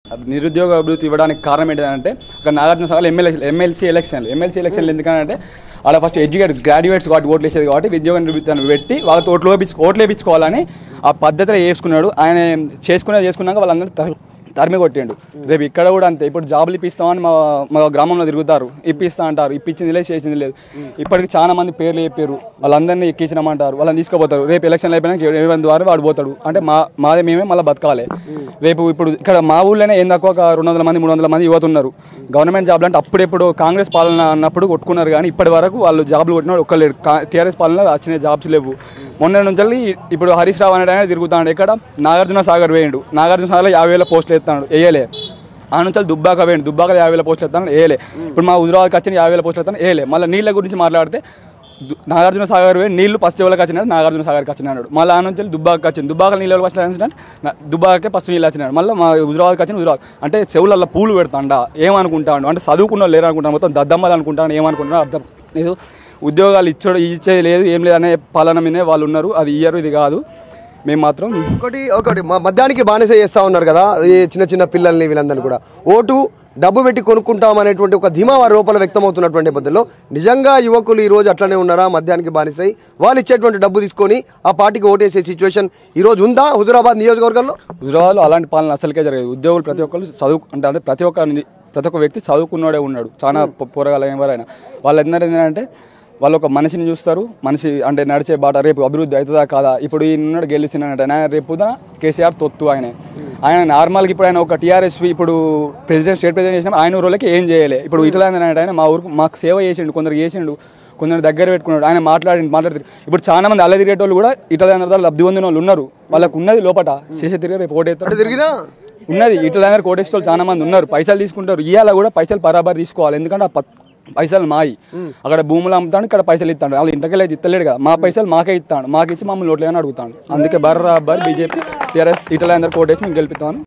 నిరుద్యోగ అభివృద్ధి ఇవ్వడానికి కారణం ఏంటంటే ఒక నాగార్జున సాగర్ ఎమ్మెల్యే ఎమ్మెల్సీ ఎలక్షన్లు ఎమ్మెల్సీ ఎలక్షన్లు ఎందుకంటే అలా ఫస్ట్ ఎడ్యుకేట్ గ్రాడ్యుయేట్స్ కాబట్టి ఓట్లు వేసేది కాబట్టి ఉద్యోగ నిరుద్యోగాన్ని పెట్టి వాళ్ళతో ఓట్లు వేపించు ఓట్లు వేయించుకోవాలని ఆ పద్ధతిలో చేసుకున్నాడు ఆయన చేసుకునే చేసుకున్నాక వాళ్ళందరూ త- తరిమి కొట్టిండు రేపు ఇక్కడ కూడా అంతే ఇప్పుడు జాబులు ఇప్పిస్తామని మా మా గ్రామంలో తిరుగుతారు ఇప్పిస్తా అంటారు ఇప్పించింది లేదు చేసింది లేదు ఇప్పటికి చాలా మంది పేర్లు చెప్పారు వాళ్ళందరినీ ఎక్కించినామంటారు వాళ్ళని తీసుకుపోతారు రేపు ఎలక్షన్ అయిపోయినాక ఇరవై మంది ద్వారా వాడు పోతాడు అంటే మా మాదే మేమే మళ్ళీ బతకాలి రేపు ఇప్పుడు ఇక్కడ మా ఊళ్ళోనే ఏం తక్కువ ఒక రెండు వందల మంది మూడు వందల మంది యువత ఉన్నారు గవర్నమెంట్ జాబ్లు అంటే అప్పుడెప్పుడు కాంగ్రెస్ పాలన అన్నప్పుడు కొట్టుకున్నారు కానీ ఇప్పటి వరకు వాళ్ళు జాబ్లు కొట్టిన ఒక్కలేడు టీఆర్ఎస్ పాలన వచ్చిన జాబ్స్ లేవు మొన్న నుంచి వెళ్ళి ఇప్పుడు హరీష్ రావు అనే ఆయన తిరుగుతాడు ఎక్కడ నాగార్జున సాగర్ వేయండు నాగార్జున సాగర్లో యాభై వేల పోస్టులు ఎత్తాడు వేయలే ఆ నుంచి వెళ్ళి దుబ్బాక వేయండి దుబ్బాక యాభై వేల పోస్టులు ఎత్తాను వేయలే ఇప్పుడు మా హుజరాబాద్కి వచ్చిన యాభై వేల పోస్టులు ఎత్తాను వేయలే మళ్ళీ నీళ్ళ గురించి మాట్లాడితే దు- నాగార్జున సాగర్ వేయి నీళ్లు ఫస్ట్ ఎవరికి వచ్చినాడు నాగార్జున సాగర్కి వచ్చినాడు మళ్ళీ ఆ నుంచి వెళ్ళి దుబ్బాకి వచ్చింది దుబ్బాక నీళ్ళు ఎవరికి వచ్చినాడు నా- దుబ్బాకే ఫస్ట్ నీళ్ళు వచ్చినాడు మళ్ళీ మా హుజరాబాద్కి వచ్చిన హుజరాబాద్ అంటే చెవులల్లో పూలు పెడతాండా ఏమనుకుంటాడు అంటే చదువుకున్న వాళ్ళు లేరు అనుకుంటాను మొత్తం దద్దమ్మలు అనుకుంటాను ఏమనుకుంటాను అర్థం లేదు ఉద్యోగాలు ఇచ్చడు ఇచ్చేది లేదు ఏం లేదు అనే పాలన మీదే వాళ్ళు ఉన్నారు అది ఇయ్యరు ఇది కాదు మేము మాత్రం ఒకటి ఒకటి మా మద్యానికి బానిస చేస్తా ఉన్నారు కదా ఈ చిన్న చిన్న పిల్లల్ని వీళ్ళందరినీ కూడా ఓటు డబ్బు పెట్టి కొనుక్కుంటాం అనేటువంటి ఒక ధీమా వారి రూపంలో వ్యక్తమవుతున్నటువంటి నేపథ్యంలో నిజంగా యువకులు ఈ రోజు అట్లనే ఉన్నారా మద్యానికి బానిసై వాళ్ళు ఇచ్చేటువంటి డబ్బు తీసుకొని ఆ పార్టీకి ఓటేసే సిచ్యువేషన్ ఈ రోజు ఉందా హుజురాబాద్ నియోజకవర్గంలో హుజరాబాద్లో అలాంటి పాలన అసలుకే జరగదు ఉద్యోగులు ప్రతి ఒక్కరు చదువు అంటే అంటే ప్రతి ఒక్క ని- ప్రతి ఒక్క వ్యక్తి చదువుకున్నాడే ఉన్నాడు చాలా పోరగాల ఎవరైనా వాళ్ళందరూ ఏంటంటే వాళ్ళు ఒక మనిషిని చూస్తారు మనిషి అంటే నడిచే బాట రేపు అభివృద్ధి అవుతుందా కాదా ఇప్పుడు ఈయన ఉన్నాడు గెలిచినాడంటే ఆయన రేపు పొద్దున కేసీఆర్ తొత్తు ఆయన ఆయన నార్మల్గా ఇప్పుడు ఆయన ఒక టీఆర్ఎస్ ఇప్పుడు ప్రెసిడెంట్ స్టేట్ ప్రెసిడెంట్ చేసిన ఆయన ఊరోళ్ళకి ఏం చేయలే ఇప్పుడు ఇట్లా అంటే ఆయన మా ఊరికి మాకు సేవ చేసిండు కొందరు చేసిండు కొందరు దగ్గర పెట్టుకున్నాడు ఆయన మాట్లాడి మాట్లాడి ఇప్పుడు చాలా మంది అల్ల తిరిగేటోళ్ళు కూడా ఇట్లా ద్వారా లబ్ధి పొందిన వాళ్ళు ఉన్నారు వాళ్ళకు ఉన్నది లోపట చేసే తిరిగి రేపు ఓటేస్తారు అటు తిరిగినా ఉన్నది ఇట్లా దగ్గర కోటేశ్వరులు చాలా మంది ఉన్నారు పైసలు తీసుకుంటారు ఇవాళ కూడా పైసలు బరాబర్ తీసుకోవాలి ఎందుకంటే ఆ ప- పైసలు మాయి అక్కడ భూములు అమ్ముతాడు ఇక్కడ పైసలు ఇస్తాడు వాళ్ళు ఇంటికి అయితే ఇస్తలేడు కదా మా పైసలు మాకే ఇస్తాడు మాకు ఇచ్చి మమ్మల్ని ఓట్లేదని అడుగుతాడు అందుకే బరాబర్ బీజేపీ టీఆర్ఎస్ ఇట్లా అందరు కోటేసి మేము గెలిపిస్తామని